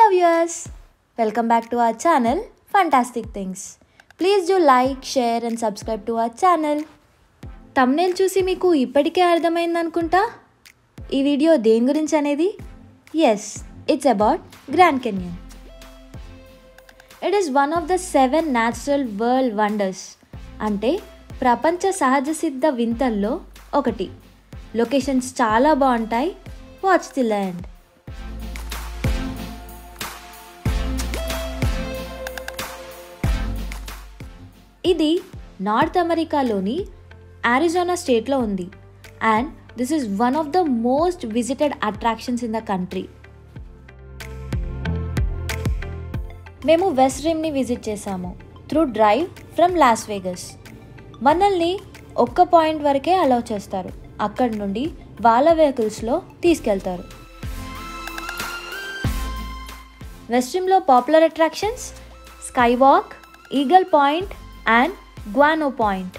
Hello viewers, welcome back to our channel Fantastic Things. Please do like, share and subscribe to our channel. Thumbnail చూసి మీకు ఇప్పటికే అర్థమైందనుకుంటా ఈ video దేని గురించి అనేది yes it's about grand canyon it is one of the seven natural world wonders అంటే ప్రపంచ సహజ సిద్ధ వింతల్లో ఒకటి లొకేషన్స్ చాలా బాగుంటాయి వాచ్ ది ల్యాండ్ ఇది నార్త్ అమెరికాలోని ఆరిజోనా స్టేట్లో ఉంది and this is one of the most visited attractions in the country మేము వెస్ట్ రిమ్ని విజిట్ చేసాము through drive from Las Vegas మనల్ని ఒక్క పాయింట్ వరకే అలౌ చేస్తారు అక్కడి నుండి వాళ్ళ వెహికల్స్లో తీసుకెళ్తారు వెస్ట్ రిమ్లో popular attractions sky walk eagle point and guano point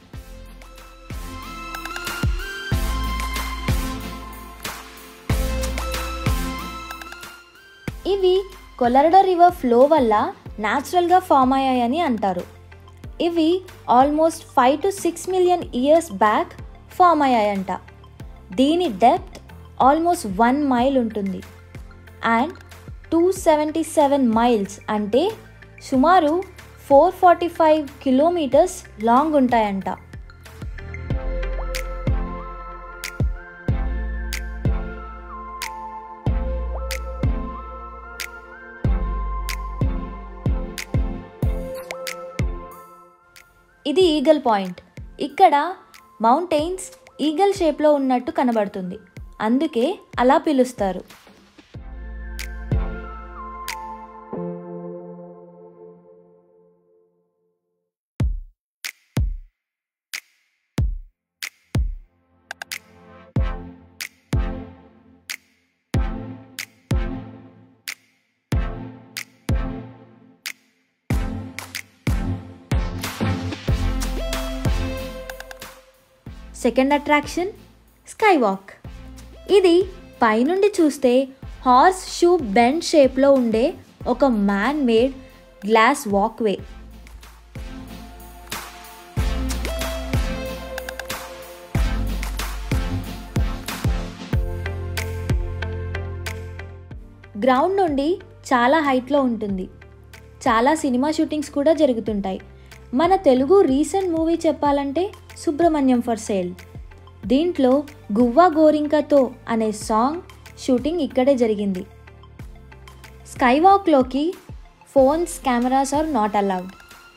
ఇవి కొలరడో రివర్ ఫ్లో వల్ల న్యాచురల్గా ఫామ్ అయ్యాయని అంటారు ఇవి almost five to six million years back form అయ్యాయంట దీని డెప్త్ ఆల్మోస్ట్ వన్ మైల్ ఉంటుంది and two seventy seven miles అంటే సుమారు four forty five kilometres long ఉంటాయంట ఇది ఈగల్ పాయింట్ ఇక్కడ మౌంటైన్స్ ఈగల్ షేప్లో ఉన్నట్టు కనబడుతుంది అందుకే అలా పిలుస్తారు సెకండ్ అట్రాక్షన్ స్కై వాక్ ఇది పైనుండి చూస్తే హార్స్ షూ బెండ్ షేప్లో ఉండే ఒక man made glass walkway ground నుండి చాలా హైట్లో ఉంటుంది చాలా సినిమా షూటింగ్స్ కూడా జరుగుతుంటాయి మన తెలుగు రీసెంట్ మూవీ చెప్పాలంటే సుబ్రహ్మణ్యం ఫర్ సేల్ దీంట్లో గువ్వా గోరింకతో అనే సాంగ్ షూటింగ్ ఇక్కడే జరిగింది స్కై వాక్లోకి phones cameras are not allowed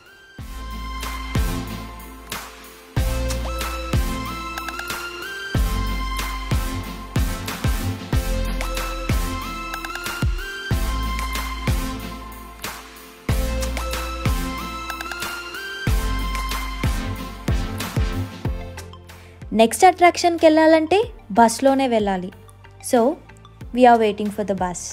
next అట్రాక్షన్కి వెళ్ళాలంటే బస్లోనే వెళ్ళాలి so we're waiting for the bus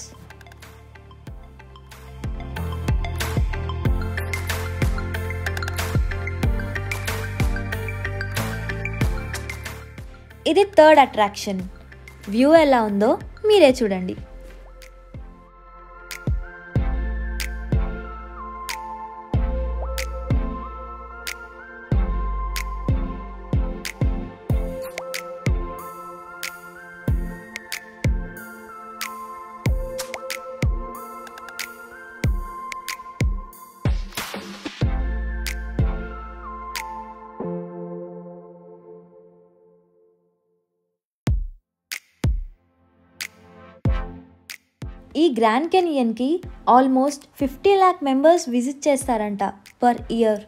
ఇది థర్డ్ అట్రాక్షన్ వ్యూ ఎలా ఉందో మీరే చూడండి ఈ గ్రాండ్ కెనియన్కి almost fifty lakh members visit చేస్తారంట పర్ ఇయర్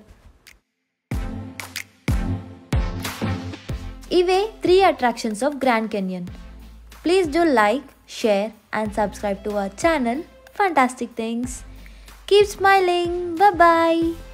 ఇవే three attractions of grand canyon please do like share and subscribe to our channel fantastic things keep smiling bye